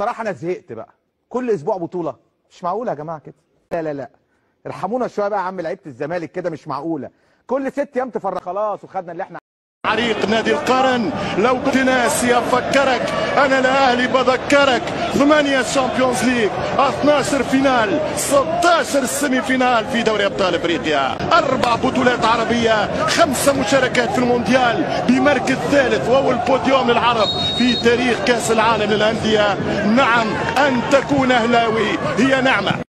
بصراحه انا زهقت بقى كل اسبوع بطوله مش معقوله يا جماعه كده لا لا لا ارحمونا شويه بقى يا عم لعيبه الزمالك كده مش معقوله كل ست ايام تفرج خلاص وخدنا اللي احنا عريق نادي القرن لو كنت ناسي افكرك انا الاهلي بذكرك ثمانية شامبيونز ليج 12 فينال 16 سيمي فينال في دوري ابطال افريقيا اربع بطولات عربية خمسة مشاركات في المونديال بمركز ثالث واول بوديوم للعرب في تاريخ كاس العالم للاندية نعم ان تكون اهلاوي هي نعمة